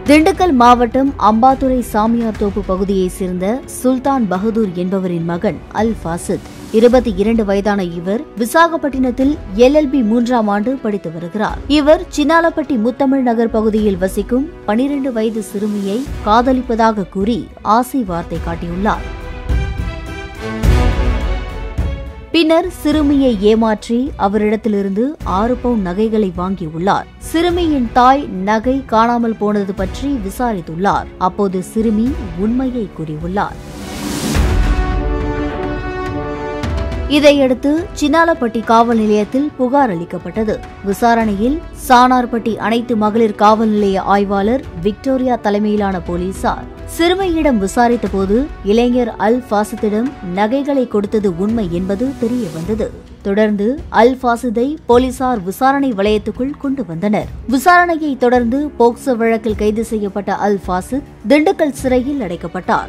திண்டுக்கல் மாவட்டம் அம்பாதுரை சாமியார் தோப்பு பகுதியைச் சேர்ந்த சுல்தான் பகதூர் என்பவரின் மகன் அல் ஃபாசித் இருபத்தி இரண்டு வயதான இவர் விசாகப்பட்டினத்தில் எல்எல்பி மூன்றாம் ஆண்டு படித்து வருகிறார் இவர் சின்னாலப்பட்டி முத்தமிழ் நகர் பகுதியில் வசிக்கும் பனிரெண்டு வயது சிறுமியை காதலிப்பதாக கூறி ஆசை வார்த்தை காட்டியுள்ளார் பின்னர் சிறுமியை ஏமாற்றி அவரிடத்திலிருந்து ஆறு பவுன் நகைகளை வாங்கியுள்ளார் சிறுமியின் தாய் நகை காணாமல் போனது பற்றி விசாரித்துள்ளார் அப்போது சிறுமி உண்மையை கூறியுள்ளார் இதையடுத்து சின்னாலப்பட்டி காவல் நிலையத்தில் புகார் அளிக்கப்பட்டது விசாரணையில் சானார்பட்டி அனைத்து மகளிர் காவல் நிலைய ஆய்வாளர் விக்டோரியா தலைமையிலான போலீசார் சிறுமியிடம் விசாரித்தபோது இளைஞர் அல் ஃபாசித்திடம் நகைகளை கொடுத்தது உண்மை என்பது தெரியவந்தது தொடர்ந்து அல் ஃபாசிதை போலீசார் விசாரணை வளையத்துக்குள் கொண்டு வந்தனர் விசாரணையை தொடர்ந்து போக்சோ வழக்கில் கைது செய்யப்பட்ட அல் ஃபாசித் திண்டுக்கல் சிறையில் அடைக்கப்பட்டார்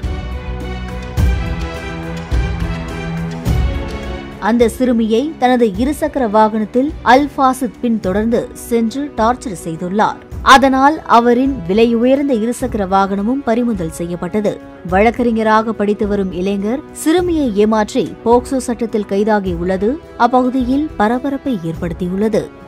அந்த சிறுமியை தனது இருசக்கர வாகனத்தில் அல் ஃபாசித் பின்தொடர்ந்து சென்று டார்ச்சர் செய்துள்ளார் அதனால் அவரின் விலை உயர்ந்த இருசக்கர வாகனமும் பறிமுதல் செய்யப்பட்டது வழக்கறிஞராக படித்து வரும் இளைஞர் சிறுமியை ஏமாற்றி போக்சோ சட்டத்தில் கைதாகியுள்ளது அப்பகுதியில் பரபரப்பை ஏற்படுத்தியுள்ளது